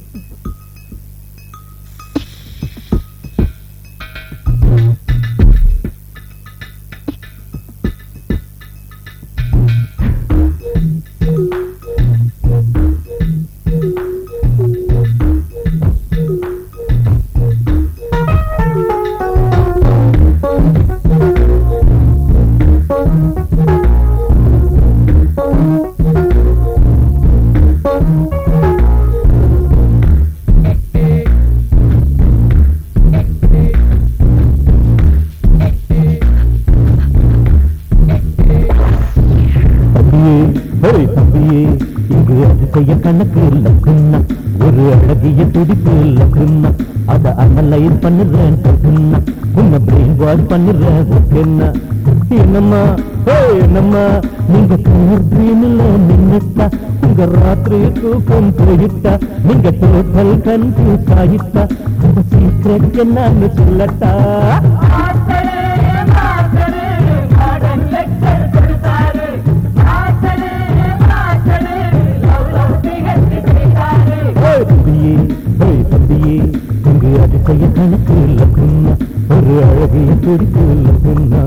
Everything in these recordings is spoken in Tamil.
தம்பியே ஹோய் தம்பியே இங்கு அதிசய கணக்கு இல்ல குன்னா ஒரு அழகிய துடிப்பு இல்ல குன்னா அத அனலைஸ் பண்ணுறேன் குன்னா உன்னை பிரெயின் வாஷ் பண்ணுறேன் என்ன என்னம்மா ஹோய் என்னம்மா நீங்க கலர் ட்ரீம்ல நின்னுட்டா உங்க ராத்திரி தூக்கம் போயிட்டா நீங்க டோட்டல் கன்ஃபியூஸ் ஆயிட்டா அந்த சீக்ரெட் என்னன்னு சொல்லட்டா ஓய் தம்பியே ஓய் தம்பியே இங்கு அதிசய கணக்கு இல்ல குன்னா ஒரு அழகிய துடிப்பு இல்ல குன்னா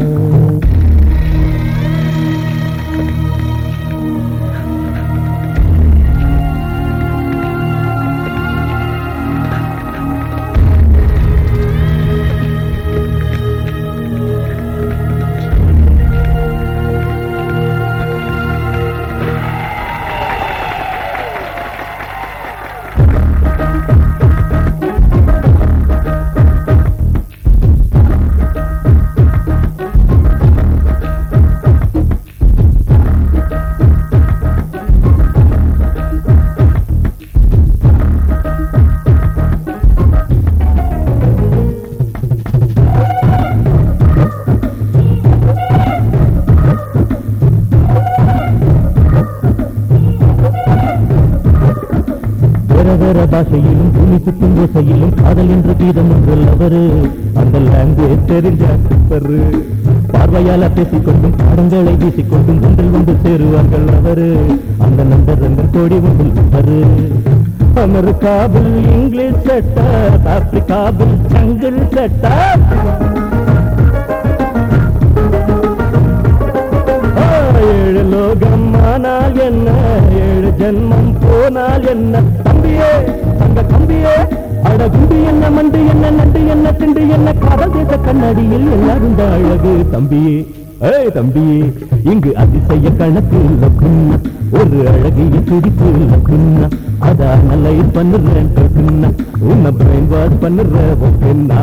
வேற வேற பாஷையிலும் பூமி சுத்தும் ஓசையிலும் காதல் என்று கீதம் ஒன்று அவரு அந்த லாங்குவேஜ் தெரிஞ்ச சூப்பரு பார்வையால பேசிக்கொண்டும் பாடங்களை வீசிக்கொண்டும் ஒன்றில் வந்து சேருவார்கள் அவரு அந்த நண்பர்கள் கோடி ஒன்றில் அவரு அமெரிக்காவில் இங்கிலீஷ் செட்டர் ஆப்பிரிக்காவில் ஜங்கிள் செட்டர் ஆ, ஏழு லோகம் ஆனால் என்ன ஏழு ஜென்மம் போனால் என்ன தம்பியே தங்க தம்பியே அட குடி என்ன மண்டு என்ன நண்டு என்ன திண்டு என்ன காதல் தேச கண்ணாடியில் எல்லாரும் தான் அழகு தம்பியே ஏய் தம்பியே இங்கு அதிசய கணக்கு இல்ல குன்னா ஒரு அழகிய துடிப்பு இல்ல குன்னா அத அனலைஸ் பண்ணுறேன் குன்னா உன்னை பிரெயின் வாஷ் பண்ணுற ஒன்னா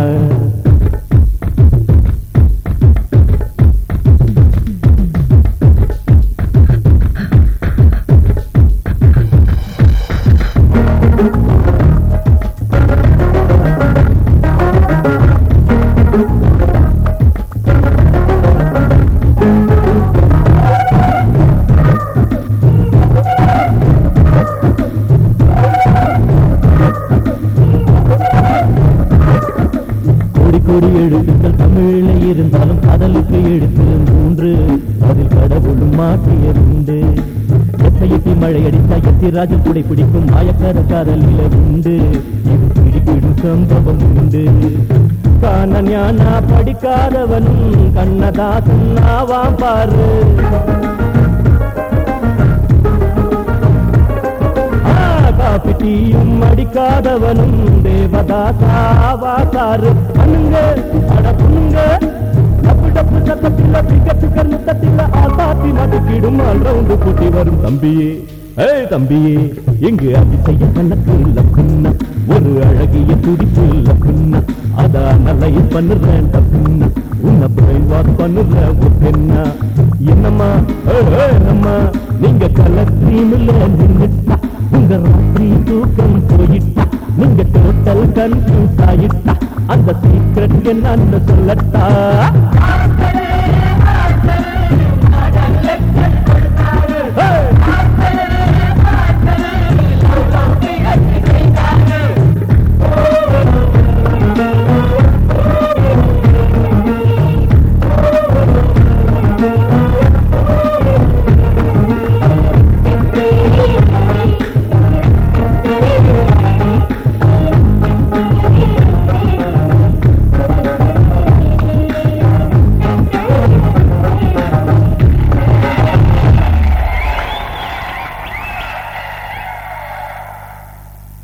கோடி கோடி எழுத்துக்கள் தமிழ்ல இருந்தாலும் காதலுக்கு எழுத்து மூன்று அதில் கடவுளும் மாற்றியதுண்டு எத்தையத்தி மழை அடித்தா எத்திராஜன் குடை பிடிக்கும் மாயக்கார காதலில உண்டு இது பிடிப்பிடும் சம்பவம் உண்டு காண ஞானா படிக்காதவனும் கண்ணதாசன் ஆவாம் பாரு ஆ, காப்பி டீயும் அடிக்காதவனும் தேவதாசாவாசாரு பண்ணுங்க அட பண்ணுங்க டப்பு டப்பு சத்தத்தில் பிக்கத்து கர்ணத்தத்தில் ஆசாத்தி நடுக்கிடும் ஆல்ரவுண்டு கூட்டி வரும் தம்பியே ஏய் தம்பியே இங்கு அதிசய கணக்கு இல்ல குன்னா ஒரு அழகிய துடிப்பு இல்ல குன்னா அத அனலைஸ் பண்ணுறேன் தப்புன்னா உன்னை பிரெயின் வாஷ் பண்ணுறேன் ஒப்பென்னா என்னம்மா ஏய், ஏய், என்னம்மா நீங்க கலர் ட்ரீம்ல நின்னுட்டா உங்க ராத்திரி தூக்கம் போயிட்டா நீங்க டோட்டல் கன்ஃபியூஸ் ஆயிட்டா அந்த சீக்கிரட் என்னன்னு சொல்லட்டா ஆசலே ஆசலே